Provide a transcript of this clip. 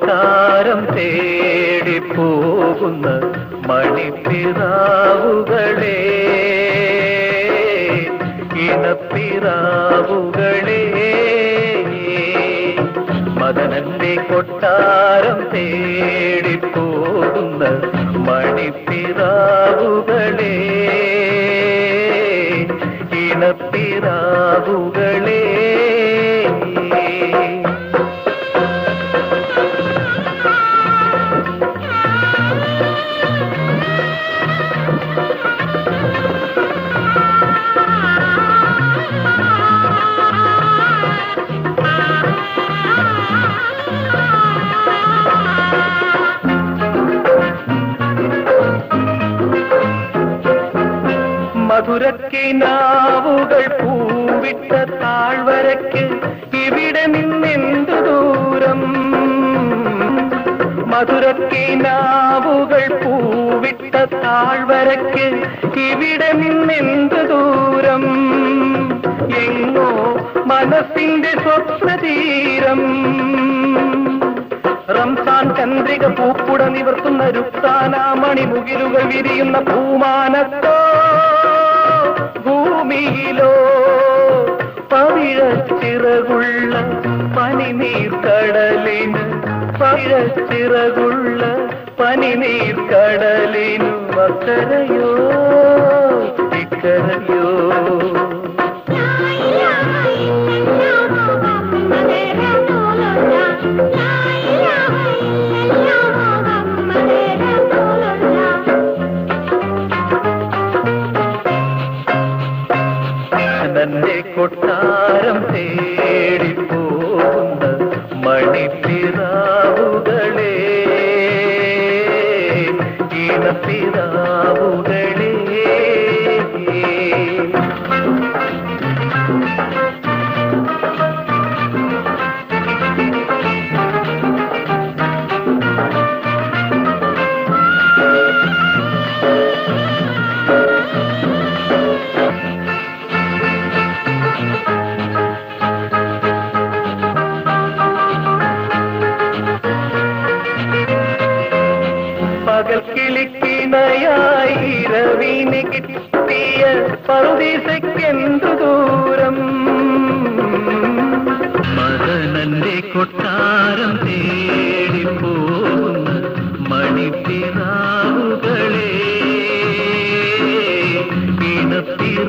കൊട്ടാരം തേടി പോകുന്ന മണിപ്പിറാവുകളെ ഇണപ്പിറാവുകളെ മദനന്റെ കൊട്ടാരം തേടി പോകുന്ന മണിപ്പിറാവുകളെ ഇണപ്പിറാവുകളെ മധുരക്കിനാവുകൾ പൂവിട്ട താഴ്വരയ്ക്ക് ഇവിടെ നിന്നെന്തു ദൂരം മധുരക്കിനാവുകൾ പൂവിട്ട താഴ്വരയ്ക്ക് ഇവിടെ നിന്നെന്തു ദൂരം എങ്ങോ മനസ്സിന്റെ സ്വപ്നതീരം റംസാൻ ചന്ദ്രിക പൂപ്പുട നിവർത്തുന്ന രുക്സാന മണിമുകിലുകൾ വിരിയുന്ന പൂമാനത്തോ ഭൂമിയിലോ പവിഴച്ചിറകുള്ള പനിനീർ കടലിന് പവിഴച്ചിറകുള്ള പനിനീർ കടലിനു അക്കരയോ ഇക്കരയോ നന്റെ കൊട്ടാരം തേടി പോകുന്ന മണിപ്പിറാവുകളെ ഇണപ്പിറാവുകളെ പകൽ കിളിക്കിണയായി ഇരവിന് കിട്ടിയ പറുദീസയ്ക്കെന്തു ദൂരം മദനന്റെ കൊട്ടാരം തേടി പോകുന്ന മണിപ്പിറാവുകളെ ഇണപ്പിറാവുകളെ